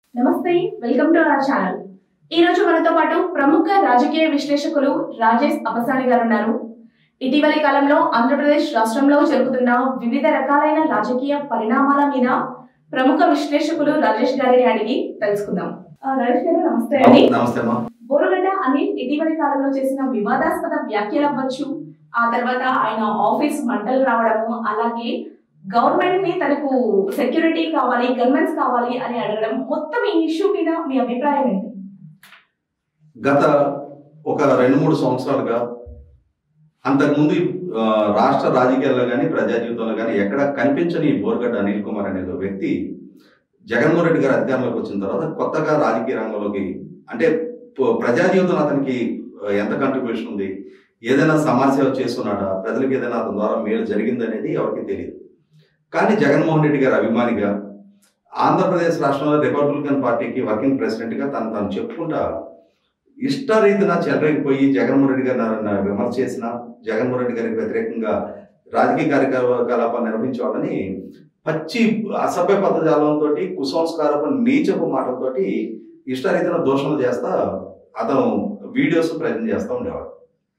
నమస్తే welcome to our channel ఈ రోజు మనతో పాటు ప్రముఖ రాజకీయ విశ్లేషకులు రాజేష్ అపసాని గారు ఉన్నారు ఇటీవలి కాలంలో ఆంధ్రప్రదేశ్ రాష్ట్రంలో జరుగుతున్న వివిధ రకాలైన రాజకీయ పరిణామాల మీద ప్రముఖ విశ్లేషకులు రాజేష్ గారిని అడిగి తెలుసుకుందాం ఆ, రాజేష్ గారు నమస్తే అండి నమస్తే అమ్మా బోరుగడ్డ అనిల్ ఇటీవలి కాలంలో చేసిన వివాదాస్పద వ్యాఖ్యలు అవ్వచ్చు ఆ తర్వాత ఆయన ఆఫీస్ మంటలు రావడము అలాగే గవర్నమెంట్ ని తనకు సెక్యూరిటీ కావాలి గవర్నమెంట్స్ కావాలి అని అడగడం మొత్తం ఈ ఇష్యూ మీద మీ అభిప్రాయం ఏంటి గత ఒక రెండు మూడు సంవత్సరాలుగా అంతకుముందు ఆ, రాష్ట్ర రాజకీయాల్లో కానీ ప్రజా జీవితంలో కానీ ఎక్కడ కనిపించని బోర్గడ్డ అనిల్ కుమార్ అనే ఒక వ్యక్తి జగన్మోహన్ రెడ్డి గారు అధికారంలోకి వచ్చిన తర్వాత కొత్తగా రాజకీయ రంగంలోకి అంటే ప- ప్రజా జీవితంలో అతనికి ఆ, ఎంత కంట్రిబ్యూషన్ ఉంది ఏదైనా సమాజసేవ చేస్తున్నాడా ప్రజలకు ఏదైనా అతని ద్వారా మేలు జరిగిందనేది ఎవరికి తెలియదు కానీ జగన్మోహన్ రెడ్డి గారు అభిమానిగా ఆంధ్రప్రదేశ్ రాష్ట్రంలో రిపబ్లికన్ పార్టీకి వర్కింగ్ ప్రెసిడెంట్గా తను తాను చెప్పుకుంటా ఇష్టరీతిన చెలరేగిపోయి జగన్మోహన్ రెడ్డి గారిని ఎవరైనా విమర్శ చేసిన జగన్మోహన్ రెడ్డి గారికి వ్యతిరేకంగా రాజకీయ కార్యకలాపాలు నిర్వహించాలని పచ్చి అసభ్య పదజాలంతో కుసంస్కారపు నీచపు మాటలతోటి ఇష్టరీతిన దోషణలు చేస్తా అతను వీడియోస్ ప్రజెంట్ చేస్తూ ఉండేవాడు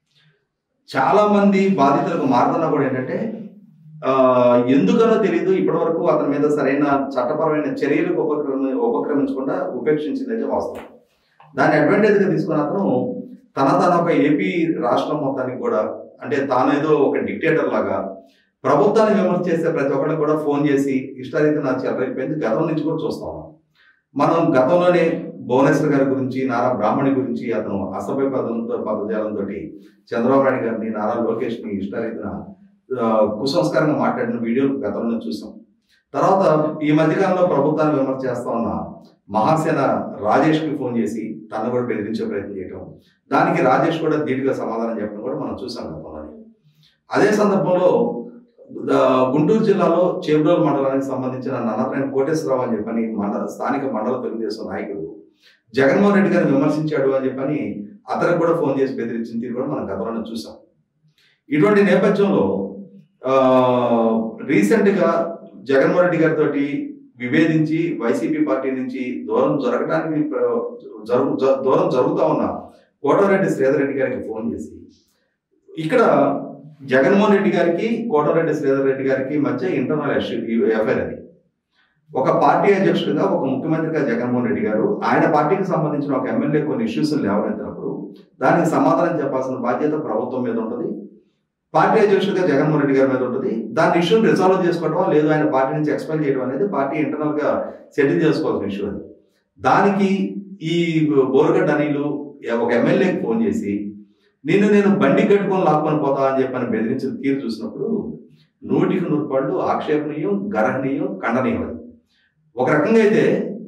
చాలా మంది బాధితులకు మారుతున్నా కూడా ఏంటంటే ఆ, ఎందుకనో తెలియదు ఇప్పటివరకు అతని మీద సరైన చట్టపరమైన చర్యలకు ఉపక్రమ ఉపక్రమించకుండా ఉపేక్షించిందైతే వాస్తవం దాన్ని అడ్వాంటేజ్ గా తీసుకుని అతను తన తన ఒక ఏపీ రాష్ట్రం మొత్తానికి కూడా అంటే తాను ఏదో ఒక డిక్టేటర్ లాగా ప్రభుత్వాన్ని విమర్శ చేసే ప్రతి ఒక్కరికి కూడా ఫోన్ చేసి ఇష్టారీతిన చెలరైపోయింది గతం నుంచి కూడా చూస్తాం మనం గతంలోనే భువనేశ్వర్ గారి గురించి నారా బ్రాహ్మణి గురించి అతను అసభ్య పదంతో పదజాలంతో చంద్రబాబు నాయుడు గారిని నారా లోకేష్ ని ఇష్టారీతిన ఆ, కుసంస్కారంగా మాట్లాడిన వీడియో గతంలో చూసాం తర్వాత ఈ మధ్యకాలంలో ప్రభుత్వాన్ని విమర్శ చేస్తా ఉన్న మహాసేన రాజేష్ కి ఫోన్ చేసి తను కూడా బెదిరించే ప్రయత్నం చేయటం దానికి రాజేష్ కూడా ధీటుగా సమాధానం చెప్పడం కూడా మనం చూసాం గతంలో అదే సందర్భంలో ఆ, గుంటూరు జిల్లాలో చేబ్రోల్ మండలానికి సంబంధించిన నన్నపనేని కోటేశ్వరరావు అని చెప్పని మండల స్థానిక మండల తెలుగుదేశం నాయకుడు జగన్మోహన్ రెడ్డి గారిని విమర్శించాడు అని చెప్పని అతనికి కూడా ఫోన్ చేసి బెదిరించిన తీరు కూడా మనం గతంలో చూసాం ఇటువంటి నేపథ్యంలో ఆ, రీసెంట్ గా జగన్మోహన్ రెడ్డి గారితో విభేదించి వైసీపీ పార్టీ నుంచి దూరం జరగడానికి ప్ర- జరుగు జ- దూరం జరుగుతా ఉన్న కోటారెడ్డి శ్రీధర్ రెడ్డి గారికి ఫోన్ చేసి ఇక్కడ జగన్మోహన్ రెడ్డి గారికి కోటారెడ్డి శ్రీధర్ రెడ్డి గారికి మధ్య ఇంటర్నల్ ఎఫ్ఐఆర్ అది ఒక పార్టీ అధ్యక్షుడిగా ఒక ముఖ్యమంత్రిగా జగన్మోహన్ రెడ్డి గారు ఆయన పార్టీకి సంబంధించిన ఒక ఎమ్మెల్యే కొన్ని ఇష్యూస్ లేవనెత్తినప్పుడు దానికి సమాధానం చెప్పాల్సిన బాధ్యత ప్రభుత్వం మీద ఉంటుంది పార్టీ అధ్యక్షుడిగా జగన్మోహన్ రెడ్డి గారి మీద ఉంటుంది దాని ఇష్యూని రిజాల్వ్ చేసుకోవడం లేదు ఆయన పార్టీ నుంచి ఎక్స్పెల్ చేయడం అనేది పార్టీ ఇంటర్నల్ గా సెటిల్ చేసుకోవాల్సిన ఇష్యూ అది దానికి ఈ బోరగడ్డ అనిలు ఒక ఎమ్మెల్యేకి ఫోన్ చేసి నిన్ను నేను బండి కట్టుకొని లాక్కొని పోతా అని చెప్పని బెదిరించిన తీరు చూసినప్పుడు నూటికి నూరు పళ్ళు ఆక్షేపణీయం గర్హనీయం ఖండనీయం అది ఒక రకంగా అయితే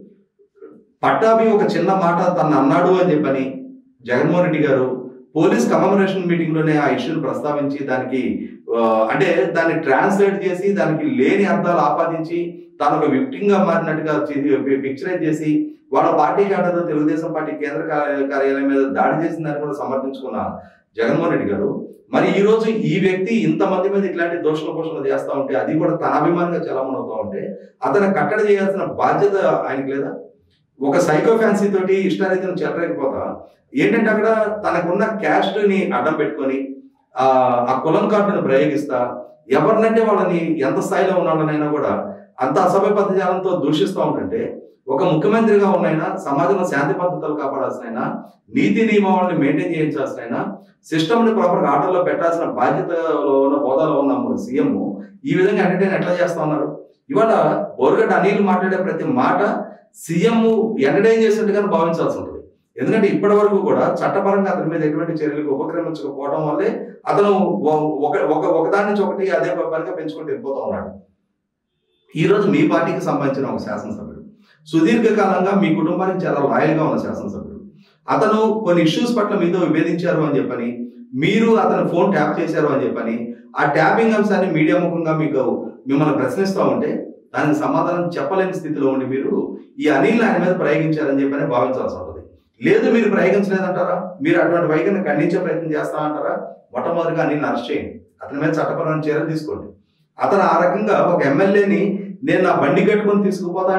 పట్టాభి ఒక చిన్న మాట తను అన్నాడు అని చెప్పని జగన్మోహన్ రెడ్డి గారు పోలీస్ కమమరేషన్ మీటింగ్ లోనే ఆ ఇష్యూని ప్రస్తావించి దానికి ఆ, అంటే దాన్ని ట్రాన్స్లేట్ చేసి దానికి లేని అర్థాలు ఆపాదించి తాను ఒక victim గా మారినట్టుగా పిక్చరైజ్ చేసి వాళ్ళ పార్టీ కేడర్ తెలుగుదేశం పార్టీ కేంద్ర కార్య- కార్యాలయం మీద దాడి చేసిందని కూడా సమర్థించుకున్న జగన్మోహన్ రెడ్డి గారు మరి ఈ రోజు ఈ వ్యక్తి ఇంతమంది మీద ఇట్లాంటి దోషణ పోషణ చేస్తా ఉంటే అది కూడా తన అభిమానంగా చలామణి అవుతా ఉంటే అతను కట్టడి చేయాల్సిన బాధ్యత ఆయనకి లేదా ఒక సైకో ఫ్యాన్సీ తోటి ఇష్టారీతిని చెలరేకపోతా ఏంటంటే అక్కడ తనకున్న క్యాస్ట్ ని అడ్డం పెట్టుకొని ఆ ఆ కులం కార్డును ప్రయోగిస్తా ఎవరినంటే వాళ్ళని ఎంత స్థాయిలో ఉన్నాడనైనా కూడా అంత అసభ్య పదజాలంతో దూషిస్తూ ఉంటుంటే ఒక ముఖ్యమంత్రిగా ఉన్నైనా సమాజంలో శాంతి పద్ధతులు కాపాడాల్సిన నీతి నియమావళిని మెయింటైన్ చేయించాల్సిన సిస్టమ్ ని ప్రాపర్ గా ఆర్డర్లో పెట్టాల్సిన బాధ్యతలో ఉన్న హోదాలో ఉన్న సీఎం ఈ విధంగా ఎంటర్టైన్ ఎట్లా చేస్తా ఉన్నారు ఇవాళ బోర్గడ్డ అనిల్ మాట్లాడే ప్రతి మాట సీఎం ఎంటర్టైన్ చేసినట్టుగా భావించాల్సి ఉంటుంది ఎందుకంటే ఇప్పటి వరకు కూడా చట్టపరంగా అతని మీద ఎటువంటి చర్యలకు ఉపక్రమించకపోవడం వల్లే అతను ఒ- ఒక ఒక ఒకదాని నుంచి ఒకటి అదే పనిగా పెంచుకుంటూ వెళ్ళిపోతా ఉన్నాడు ఈ రోజు మీ పార్టీకి సంబంధించిన ఒక శాసనసభ్యుడు సుదీర్ఘకాలంగా మీ కుటుంబానికి చాలా లాయల్ గా ఉన్న శాసనసభ్యుడు అతను కొన్ని ఇష్యూస్ పట్ల మీతో విభేదించారు అని చెప్పని మీరు అతను ఫోన్ ట్యాప్ చేశారు అని చెప్పని ఆ ట్యాపింగ్ అంశాన్ని మీడియా ముఖంగా మీకు మిమ్మల్ని ప్రశ్నిస్తూ ఉంటే దానికి సమాధానం చెప్పలేని స్థితిలో ఉండి మీరు ఈ అనిల్ ఆయన మీద ప్రయోగించారని చెప్పని భావించాల్సి ఉంటుంది లేదు మీరు ప్రయోగించలేదంటారా మీరు అటువంటి వైఖరిని ఖండించే ప్రయత్నం చేస్తామంటారా మొట్టమొదటిగా అనిల్ని అరెస్ట్ చేయండి అతని మీద చట్టపరమైన చర్యలు తీసుకోండి అతను ఆ రకంగా ఒక ఎమ్మెల్యేని నేను నా బండి కట్టుకొని తీసుకుపోతా అంటే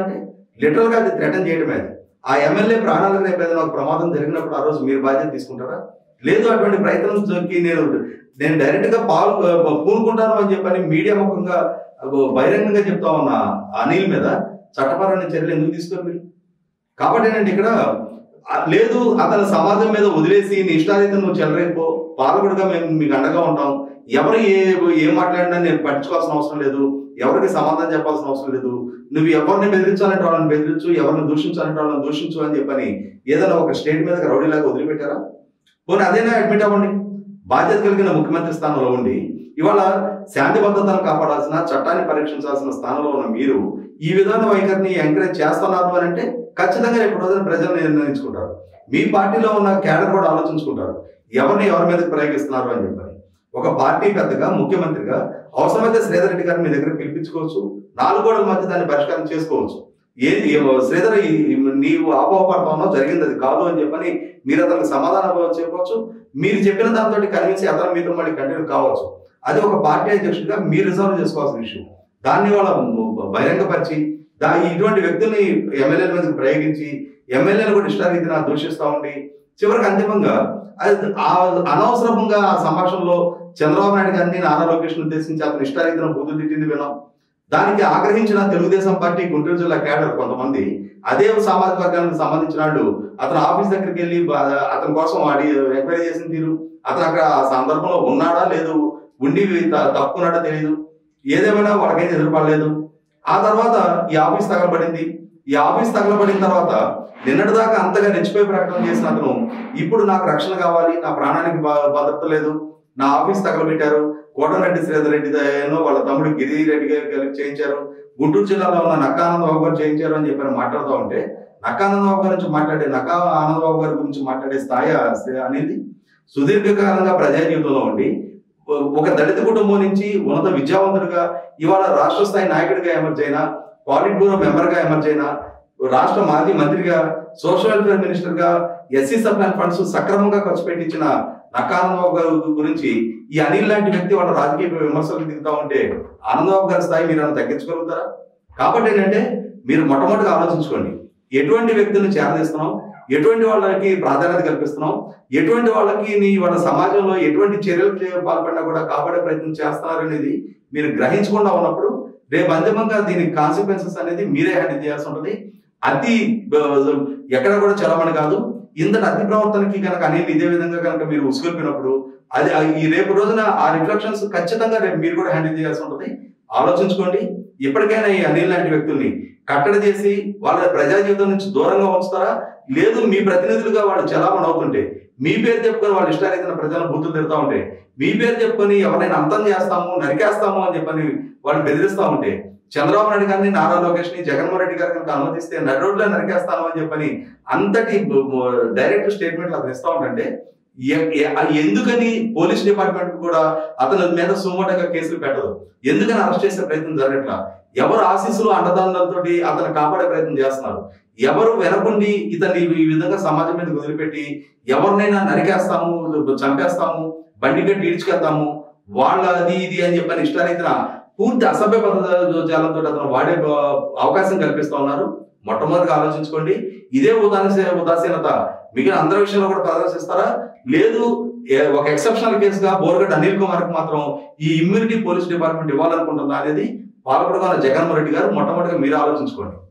లిటరల్ గా అది థ్రెటన్ చేయడమే అది ఆ ఎమ్మెల్యే ప్రాణాలకు రేపు ఏదైనా ఒక ప్రమాదం జరిగినప్పుడు ఆ రోజు మీరు బాధ్యత తీసుకుంటారా లేదు అటువంటి ప్రయత్నంకి నేను నేను డైరెక్ట్ గా పాలు పూనుకుంటాను అని చెప్పని మీడియా ముఖంగా బహిరంగంగా చెప్తా ఉన్న అనిల్ మీద చట్టపరమైన చర్యలు ఎందుకు తీసుకోరు మీరు కాబట్టి ఏంటంటే ఇక్కడ ఆ, లేదు అతని సమాజం మీద వదిలేసి నీ ఇష్టారీతం నువ్వు చెలరైపో పాలకుడిగా మేము మీకు అండగా ఉంటాం ఎవరు ఏ ఏం మాట్లాడినా నేను పట్టించుకోవాల్సిన అవసరం లేదు ఎవరికి సమాధానం చెప్పాల్సిన అవసరం లేదు నువ్వు ఎవరిని బెదిరించాలంటే వాళ్ళని బెదిరించు ఎవరిని దూషించాలంటే వాళ్ళని దూషించు అని చెప్పని ఏదైనా ఒక స్టేట్ మీద రౌడీలాగా వదిలిపెట్టారా పోనీ అదేనా అడ్మిట్ అవ్వండి బాధ్యత కలిగిన ముఖ్యమంత్రి స్థానంలో ఉండి ఇవాళ శాంతి భద్రతను కాపాడాల్సిన చట్టాన్ని పరీక్షించాల్సిన స్థానంలో ఉన్న మీరు ఈ విధాన వైఖరిని ఎంకరేజ్ చేస్తున్నారు అని అంటే ఖచ్చితంగా రేపు రోజున ప్రజలు నిర్ణయించుకుంటారు మీ పార్టీలో ఉన్న క్యాడర్ కూడా ఆలోచించుకుంటారు ఎవరిని ఎవరి మీద ప్రయోగిస్తున్నారు అని చెప్పని ఒక పార్టీ పెద్దగా ముఖ్యమంత్రిగా అవసరమైతే శ్రీధర్ రెడ్డి గారిని మీ దగ్గర పిలిపించుకోవచ్చు నాలుగు గోడల మధ్య దాన్ని పరిష్కారం చేసుకోవచ్చు ఏది ఏ- శ్రీధర్ ఈ- ఈ నీవు ఆపోహపడతానో జరిగింది అది కాదు అని చెప్పని మీరు అతనికి సమాధానం చెప్పవచ్చు మీరు చెప్పిన దాంతో కన్విన్స్ అతను మీతో మళ్ళీ కంటిన్యూ కావచ్చు అది ఒక పార్టీ అధ్యక్షుడిగా మీరు రిజర్వ్ చేసుకోవాల్సిన విషయం దాన్ని వాళ్ళ బహిరంగపరిచి దా ఇటువంటి వ్యక్తుల్ని ఎమ్మెల్యేల మీద ప్రయోగించి ఎమ్మెల్యేలు కూడా ఇష్టారీతిన దూషిస్తూ ఉండి చివరికి అంతిమంగా అది ఆ అనవసరంగా ఆ సంభాషణలో చంద్రబాబు నాయుడు గారిని నారా లోకేష్ ఉద్దేశించి అతను ఇష్టారీతిన బుద్ధులు తిట్టింది విన్నాం దానికి ఆగ్రహించిన తెలుగుదేశం పార్టీ గుంటూరు జిల్లా క్యాడర్ కొంతమంది అదే సామాజిక వర్గానికి సంబంధించిన వాళ్ళు అతను ఆఫీస్ దగ్గరికి వెళ్ళి బా- అతని కోసం వాడి ఎంక్వైరీ చేసిన తీరు అతను అక్కడ ఆ సందర్భంలో ఉన్నాడా లేదు ఉండి త- తప్పుకున్నాడా తెలియదు ఏదేమైనా వాళ్ళకైతే ఎదురుపడలేదు ఆ తర్వాత ఈ ఆఫీస్ తగలబడింది ఈ ఆఫీస్ తగలబడిన తర్వాత నిన్నటి దాకా అంతగా రెచ్చిపోయి ప్రకటన చేసిన అతను ఇప్పుడు నాకు రక్షణ కావాలి నా ప్రాణానికి భ- భద్రత లేదు నా ఆఫీస్ తగలబెట్టారు కోటరెడ్డి శ్రీధర్ రెడ్డి ఏనో వాళ్ళ తమ్ముడు గిరి రెడ్డి గారు కలిపి చేయించారు గుంటూరు జిల్లాలో ఉన్న నక్కానంద బాబు గారు చేయించారు అని చెప్పి మాట్లాడుతూ ఉంటే నక్కానంద బాబు గారి నుంచి మాట్లాడే నక్కా ఆనంద బాబు గారి గురించి మాట్లాడే స్థాయి ఆ- అనేది సుదీర్ఘకాలంగా ప్రజా జీవితంలో ఉండి ఒక దళిత కుటుంబం నుంచి ఉన్నత విద్యావంతుడిగా ఇవాళ రాష్ట్ర స్థాయి నాయకుడిగా ఎమర్జ్ అయినా పాలిట్ బ్యూరో మెంబర్ గా ఎమర్జ్ అయినా రాష్ట్ర మాజీ మంత్రిగా సోషల్ వెల్ఫేర్ మినిస్టర్ గా ఎస్సీ సప్లైన్ ఫండ్స్ సక్రమంగా ఖర్చు పెట్టించిన నక్కానందబాబు గారి గురించి ఈ అనిల్ లాంటి వ్యక్తి వాళ్ళ రాజకీయ విమర్శలకు దిగుతా ఉంటే ఆనందబాబు గారి స్థాయి మీరు ఏమైనా తగ్గించగలుగుతారా కాబట్టి ఏంటంటే మీరు మొట్టమొదటిగా ఆలోచించుకోండి ఎటువంటి వ్యక్తులను చేరదీస్తున్నాం ఎటువంటి వాళ్ళకి ప్రాధాన్యత కల్పిస్తున్నాం ఎటువంటి వాళ్ళకి నీ వాళ్ళ సమాజంలో ఎటువంటి చర్యలు చే- పాల్పడినా కూడా కాపాడే ప్రయత్నం చేస్తున్నారు అనేది మీరు గ్రహించకుండా ఉన్నప్పుడు రేపు అంతిమంగా దీని కాన్సిక్వెన్సెస్ అనేది మీరే హ్యాండిల్ చేయాల్సి ఉంటుంది అతి బ- ఎక్కడ కూడా చలమని కాదు ఇంతటి అతి ప్రవర్తనకి కనుక అనేది ఇదే విధంగా కనుక మీరు ఉసుగొల్పినప్పుడు అది ఆ- ఈ రేపు రోజున ఆ రిఫ్లెక్షన్స్ ఖచ్చితంగా రేపు మీరు కూడా హ్యాండిల్ చేయాల్సి ఉంటుంది ఆలోచించుకోండి ఇప్పటికైనా ఈ అనిల్ లాంటి వ్యక్తుల్ని కట్టడి చేసి వాళ్ళ ప్రజా జీవితం నుంచి దూరంగా ఉంచుతారా లేదు మీ ప్రతినిధులుగా వాళ్ళు చలామణి అవుతుంటే మీ పేరు చెప్పుకొని వాళ్ళు ఇష్టారీతిన ప్రజలను బూతులు తిడతా ఉంటే మీ పేరు చెప్పుకొని ఎవరైనా అంతం చేస్తాము నరికేస్తాము అని చెప్పని వాళ్ళు బెదిరిస్తా ఉంటే చంద్రబాబు నాయుడు గారిని నారా లోకేష్ ని జగన్మోహన్ రెడ్డి గారు కనుక అనుమతిస్తే నడి రోడ్లో నరికేస్తాను అని చెప్పని అంతటి డైరెక్ట్ స్టేట్మెంట్లు అతను ఇస్తా ఉంటే ఎ- ఎ- ఎందుకని పోలీస్ డిపార్ట్మెంట్ కూడా అతని మీద సుమోటగా కేసులు పెట్టదు ఎందుకని అరెస్ట్ చేసే ప్రయత్నం జరగట్లా ఎవరు ఆశీస్సులు అండదండలతోటి అతను కాపాడే ప్రయత్నం చేస్తున్నారు ఎవరు వెనకుండి ఇతన్ని ఈ విధంగా సమాజం మీద వదిలిపెట్టి ఎవరినైనా నరికేస్తాము చంపేస్తాము బండి కట్టి ఈడ్చుకెళ్తాము వాళ్ళ అది ఇది అని చెప్పని ఇష్టారీతిన పూర్తి అసభ్య పదజాలంతో అతను వాడే ఆ, అవకాశం కల్పిస్తా ఉన్నారు మొట్టమొదటిగా ఆలోచించుకోండి ఇదే ఉదాసీన ఉదాసీనత మిగిలిన అందరి విషయంలో కూడా ప్రదర్శిస్తారా లేదు ఏ- ఒక ఎక్సెప్షనల్ కేసుగా బోర్గడ్ అనిల్ కుమార్ కి మాత్రం ఈ ఇమ్యూనిటీ పోలీస్ డిపార్ట్మెంట్ ఇవ్వాలనుకుంటుందా అనేది పాలకుడుగా ఉన్న జగన్మోహన్ రెడ్డి గారు మొట్టమొదటిగా మీరు ఆలోచించుకోండి